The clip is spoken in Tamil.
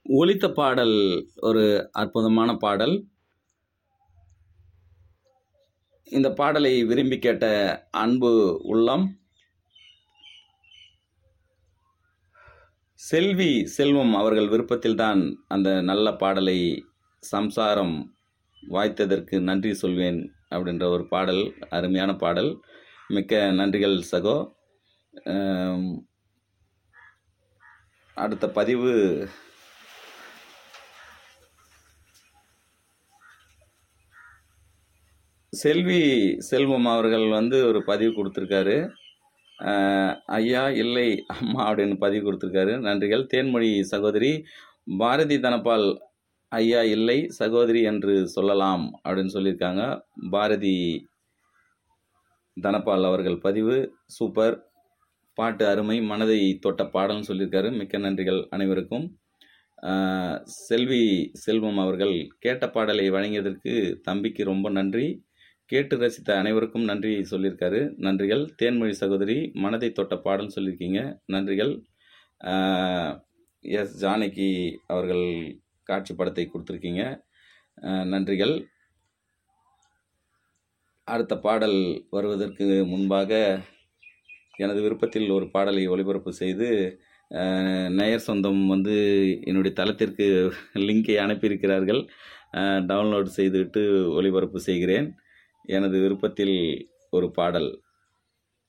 ஒலித்த பாடல் ஒரு அற்புதமான பாடல் இந்த பாடலை விரும்பி கேட்ட அன்பு உள்ளம் செல்வி செல்வம் அவர்கள் விருப்பத்தில்தான் அந்த நல்ல பாடலை சம்சாரம் வாய்த்ததற்கு நன்றி சொல்வேன் அப்படின்ற ஒரு பாடல் அருமையான பாடல் மிக்க நன்றிகள் சகோ ஆம், அடுத்த பதிவு செல்வி செல்வம் அவர்கள் வந்து ஒரு பதிவு கொடுத்துருக்காரு அஹ், ஐயா இல்லை அம்மா அப்படின்னு பதிவு கொடுத்துருக்காரு நன்றிகள் தேன்மொழி சகோதரி பாரதி தனபால் ஐயா இல்லை சகோதரி என்று சொல்லலாம் அப்படின்னு சொல்லியிருக்காங்க பாரதி தனபால் அவர்கள் பதிவு சூப்பர் பாட்டு அருமை மனதை தொட்ட பாடல்னு சொல்லியிருக்காரு மிக்க நன்றிகள் அனைவருக்கும் அஹ், செல்வி செல்வம் அவர்கள் கேட்ட பாடலை வழங்கியதற்கு தம்பிக்கு ரொம்ப நன்றி கேட்டு ரசித்த அனைவருக்கும் நன்றி சொல்லியிருக்காரு நன்றிகள் தேன்மொழி சகோதரி மனதை தொட்ட பாடல் சொல்லியிருக்கீங்க நன்றிகள் அஹ், எஸ் ஜானகி அவர்கள் காட்சி படத்தை கொடுத்துருக்கீங்க அஹ், நன்றிகள் அடுத்த பாடல் வருவதற்கு முன்பாக எனது விருப்பத்தில் ஒரு பாடலை ஒளிபரப்பு செய்து அஹ், நேயர் சொந்தம் வந்து என்னுடைய தளத்திற்கு லிங்கை அனுப்பியிருக்கிறார்கள் அஹ், டவுன்லோட் செய்துவிட்டு ஒளிபரப்பு செய்கிறேன் எனது விருப்பத்தில் ஒரு பாடல்